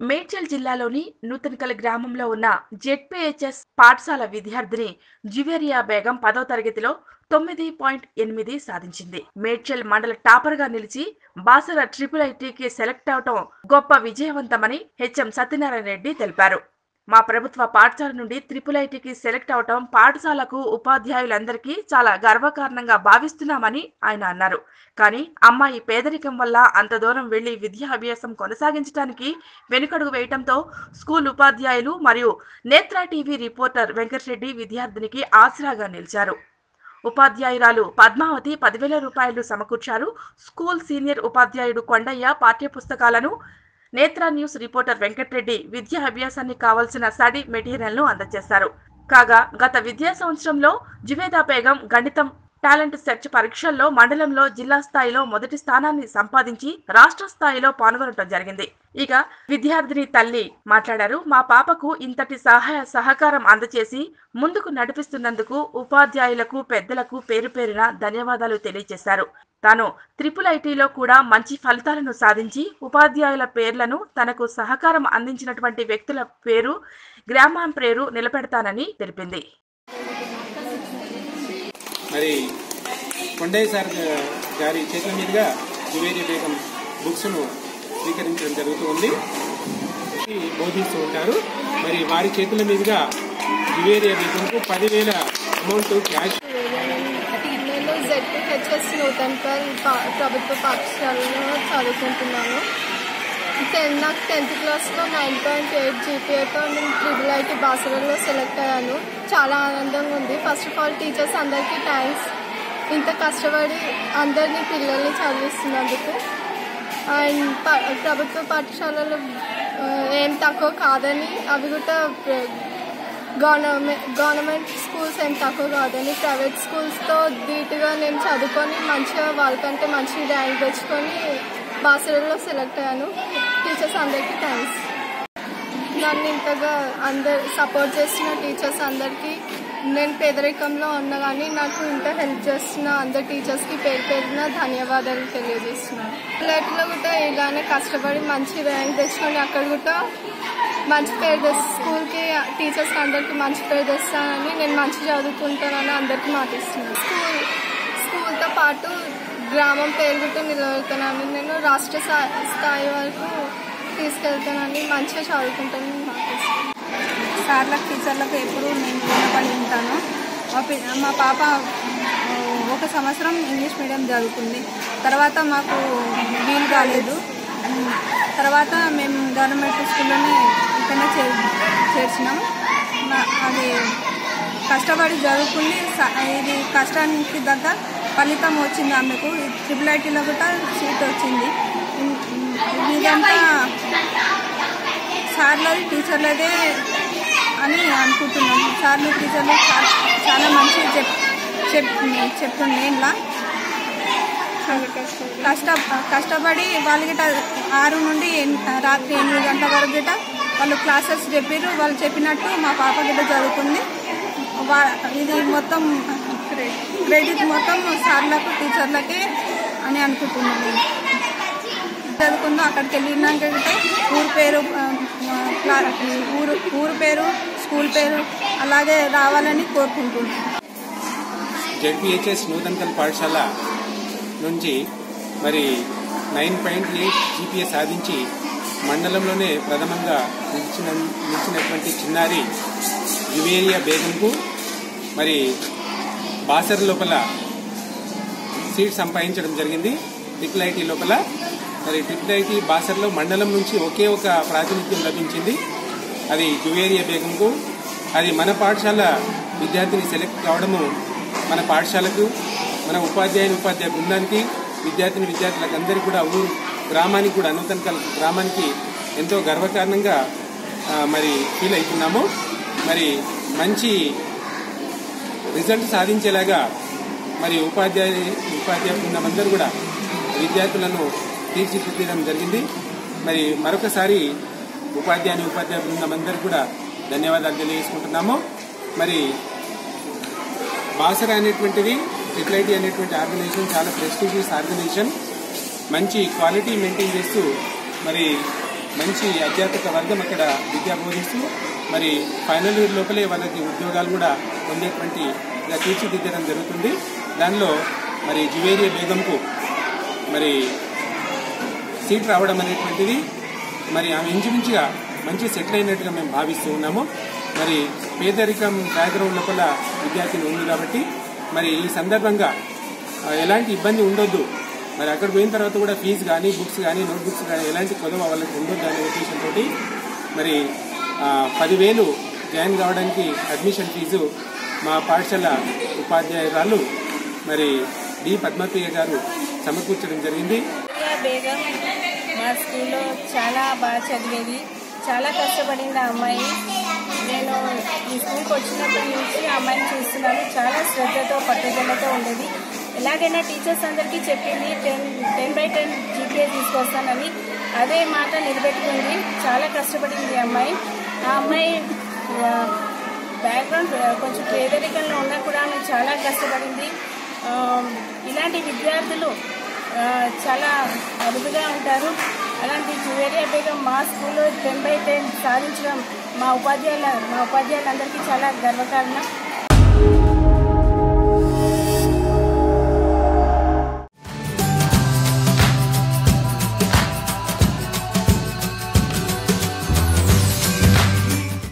మేడ్చల్ జిల్లాలోని నూతనకల్ గ్రామంలో ఉన్న జెడ్పీహెచ్ఎస్ పాఠశాల విద్యార్థిని జువేరియా బేగం పదో తరగతిలో తొమ్మిది పాయింట్ ఎనిమిది సాధించింది మేడ్చల్ మండల టాపర్ గా నిలిచి బాసర ట్రిపుల్ ఐటీకి సెలెక్ట్ అవటం గొప్ప విజయవంతమని హెచ్ఎం సత్యనారాయణ రెడ్డి తెలిపారు మా ప్రభుత్వ పాఠశాల నుండి త్రిపుల్ ఐటీకి సెలెక్ట్ అవటం పాఠశాలకు ఉపాధ్యాయులందరికీ చాలా గర్వకారణంగా భావిస్తున్నామని ఆయన అన్నారు కానీ అమ్మాయి పేదరికం వల్ల అంత దూరం వెళ్లి విద్యాభ్యాసం కొనసాగించడానికి వెనుకడుగు వేయటంతో స్కూల్ ఉపాధ్యాయులు మరియు నేత్ర టీవీ రిపోర్టర్ వెంకటరెడ్డి విద్యార్థినికి ఆసరాగా నిలిచారు ఉపాధ్యాయురాలు పద్మావతి పదివేల రూపాయలు సమకూర్చారు స్కూల్ సీనియర్ ఉపాధ్యాయుడు కొండయ్య పాఠ్య పుస్తకాలను నేత్ర న్యూస్ రిపోర్టర్ వెంకటరెడ్డి విద్యా అభ్యాసానికి కావలసిన స్టడీ మెటీరియల్ను అందజేశారు కాగా గత విద్యా సంవత్సరంలో జువేదా బేగం గణితం టాలెంట్ సెర్చ్ పరీక్షల్లో మండలంలో జిల్లా స్థాయిలో మొదటి స్థానాన్ని సంపాదించి రాష్ట్ర స్థాయిలో పాల్గొనడం జరిగింది ఇక విద్యార్థిని తల్లి మాట్లాడారు మా పాపకు ఇంతటి సహాయ సహకారం అందచేసి ముందుకు నడిపిస్తున్నందుకు ఉపాధ్యాయులకు పెద్దలకు పేరు పేరున ధన్యవాదాలు తెలియజేశారు తాను త్రిపుల్ ఐటీలో కూడా మంచి ఫలితాలను సాధించి ఉపాధ్యాయుల పేర్లను తనకు సహకారం అందించినటువంటి వ్యక్తుల పేరు గ్రామం పేరు నిలబెడతానని తెలిపింది మరి కొండయ్య సార్ గారి చేతుల మీదుగా జువేరి బేగం బుక్స్ను స్వీకరించడం జరుగుతూ ఉంది ఈ బోధిస్తూ ఉంటారు మరి వారి చేతుల మీదుగా జువేరియా బేగంకు పదివేల అమౌంట్ క్యాష్ నేను జెడ్పీహెచ్ఎస్ నూతన్కల్ పా- ప్రభుత్వ పాఠశాలలో చదువుకుంటున్నాను టెన్ నాకు టెన్త్ క్లాస్లో నైన్ పాయింట్ ఎయిట్ జీపీఏతో నేను ట్రిపుల్ ఐటీ బాసరలో సెలెక్ట్ అయ్యాను చాలా ఆనందంగా ఉంది ఫస్ట్ ఆఫ్ ఆల్ టీచర్స్ అందరికీ థ్యాంక్స్ ఇంత కష్టపడి అందరినీ పిల్లల్ని చదివిస్తున్నందుకు అండ్ ప- ప్రభుత్వ పాఠశాలలు ఆ, ఏం తక్కువ కాదని అవి కూడా ప్ర- గవర్నమెంట్ గవర్నమెంట్ స్కూల్స్ ఏం తక్కువ కాదని ప్రైవేట్ స్కూల్స్తో ధీటుగా నేను చదువుకొని మంచిగా వాళ్ళకంటే మంచి ర్యాంక్ తెచ్చుకొని బాసరలో సెలెక్ట్ అయ్యాను టీచర్స్ అందరికీ థ్యాంక్స్ నన్ను ఇంతగా అందరు సపోర్ట్ చేస్తున్న టీచర్స్ అందరికీ నేను పేదరికంలో ఉన్నా కానీ నాకు ఇంత హెల్ప్ చేస్తున్న అందరు టీచర్స్కి పేరు పేరున ధన్యవాదాలు తెలియజేస్తున్నాను పిల్లట్లో కూడా ఇలానే కష్టపడి మంచి ర్యాంక్ తెచ్చుకొని అక్కడ కూడా మంచి పేరు తెస్ స్కూల్కి టీచర్స్కి అందరికీ మంచి పేరు తెస్తానని నేను మంచి చదువుకుంటానని అందరికీ మాటిస్తున్నాను స్కూల్ స్కూల్తో పాటు గ్రామం పేరు కూడా నిలబెడతానని నేను రాష్ట్ర స్థా- స్థాయి వరకు తీసుకెళ్తానని మంచిగా చదువుకుంటానని మాటిస్తున్నాను సార్లకు టీచర్లకు ఎప్పుడు నేను రుణపడి ఉంటాను మా పి మా పాప ఆ, ఒక సంవత్సరం ఇంగ్లీష్ మీడియం చదువుకుంది తర్వాత మాకు వీలు కాలేదు ఉమ్, తర్వాత మేము గవర్నమెంట్ స్కూల్లోనే ఇక్కడనే చే చేర్చినాం మా- అది కష్టపడి చదువుకుంది స- ఇది కష్టానికి తగ్గ ఫలితం వచ్చింది ఆమెకు ట్రిపుల్ ఐటీలో కూడా సీట్ వచ్చింది ఉమ్, ఉమ్, ఇదంతా సార్లది టీచర్లదే అని అనుకుంటున్నాను సార్లు టీచర్లు చా- చాలా మంచి చెప్ చెప్ చెప్తుండే ఇలా కష్ట కష్టపడి వాళ్ళు గిట ఆరు నుండి ఎన్- రాత్రి ఎనిమిది గంటల వరకు గిట వాళ్ళు క్లాసెస్ చెప్పారు వాళ్ళు చెప్పినట్టు మా పాప గిట చదువుకుంది వా- ఇది మొత్తం క్రెడిట్ మొత్తం సార్లకు టీచర్లకే అని అనుకుంటున్నాను నేను. చదువుకుందో అక్కడికి వెళ్ళినాక అయితే ఊరు పేరు ఆ, ఆ, క్లా- ఊరు ఊరు పేరు స్కూల్ పేరు అలాగే రావాలని కోరుకుంటున్నాను జెడ్పిహెచ్ఎస్ నూతన్కల్ పాఠశాల నుంచి మరి నైన్ పాయింట్ ఎయిట్ జీపీఏ సాధించి మండలంలోనే ప్రథమంగా నిలిచిన నిలిచినటువంటి చిన్నారి యువేరియా బేగంకు మరి బాసర్ లోపల సీట్ సంపాదించడం జరిగింది ట్రిపుల్ ఐటీ లోపల మరి ట్రిపుల్ ఐటీ బాసర్లో మండలం నుంచి ఒకే ఒక ప్రాతినిధ్యం లభించింది అది జువేరియా బేగంకు అది మన పాఠశాల విద్యార్థిని సెలెక్ట్ కావడము మన పాఠశాలకు మన ఉపాధ్యాయుని ఉపాధ్యాయ బృందానికి విద్యార్థిని విద్యార్థులకు అందరికీ కూడా ఊరు గ్రామానికి కూడా నూతన గ్రామానికి ఎంతో గర్వకారణంగా ఆ, మరి ఫీల్ అవుతున్నాము మరి మంచి రిజల్ట్ సాధించేలాగా మరి ఉపాధ్యాయ ఉపాధ్యాయ బృందం అందరూ కూడా విద్యార్థులను తీర్చిదిద్దడం జరిగింది మరి మరొకసారి ఉపాధ్యాయుని ఉపాధ్యాయ బృందం అందరూ కూడా ధన్యవాదాలు తెలియజేసుకుంటున్నాము మరి బాసర అనేటువంటిది ట్రిపుల్ అనేటువంటి ఆర్గనైజేషన్ చాలా ప్రెస్టీజియస్ ఆర్గనైజేషన్ మంచి క్వాలిటీ మెయింటైన్ చేస్తూ మరి మంచి అధ్యాపక వర్గం అక్కడ విద్య బోధిస్తూ మరి ఫైనల్ ఇయర్ లోపలే వాళ్ళకి ఉద్యోగాలు కూడా పొందేటువంటి ఇలా తీర్చిదిద్దడం జరుగుతుంది దానిలో మరి జువేరియా బేగంకు మరి సీట్ రావడం అనేటువంటిది మరి ఆమె ఇంచుమించుగా మంచి సెటిల్ అయినట్టుగా మేము భావిస్తూ ఉన్నాము మరి పేదరికం బ్యాక్గ్రౌండ్ లోపల విద్యార్థిని ఉంది కాబట్టి మరి ఈ సందర్భంగా ఆ, ఎలాంటి ఇబ్బంది ఉండొద్దు మరి అక్కడ పోయిన తర్వాత కూడా ఫీజు కానీ బుక్స్ కానీ నోట్ బుక్స్ కానీ ఎలాంటి కొదవ వాళ్ళకి ఉండొద్దు అనే ఉద్దేశంతో మరి ఆ, పదివేలు జాయిన్ కావడానికి అడ్మిషన్ ఫీజు మా పాఠశాల ఉపాధ్యాయురాలు మరి డి పద్మప్రియ గారు సమకూర్చడం జరిగింది ప్రియా బేగం మా స్కూల్లో చాలా బాగా చదివేది చాలా కష్టపడింది ఆ అమ్మాయి నేను ఈ స్కూల్కి వచ్చినప్పటి నుంచి ఆ అమ్మాయిని చూస్తున్నాను చాలా శ్రద్ధతో పట్టుదలతో ఉండేది ఎలాగైనా టీచర్స్ అందరికీ చెప్పింది ten ten by ten GPA తీసుకొస్తానని అదే మాట నిలబెట్టుకుంది చాలా కష్టపడింది ఆ అమ్మాయి ఆ అమ్మాయి ఆ, బ్యాక్గ్రౌండ్ ఆ, కొంచెం పేదరికంలో ఉన్నా కూడా ఆమె చాలా కష్టపడింది ఆ, ఇలాంటి విద్యార్థులు ఆ, చాలా అరుదుగా ఉంటారు అలాంటి జువేరియా బేగం మా స్కూల్లో టెన్ బై టెన్ సాధించడం మా ఉపాధ్యాయుల మా ఉపాధ్యాయులందరికీ చాలా గర్వకారణం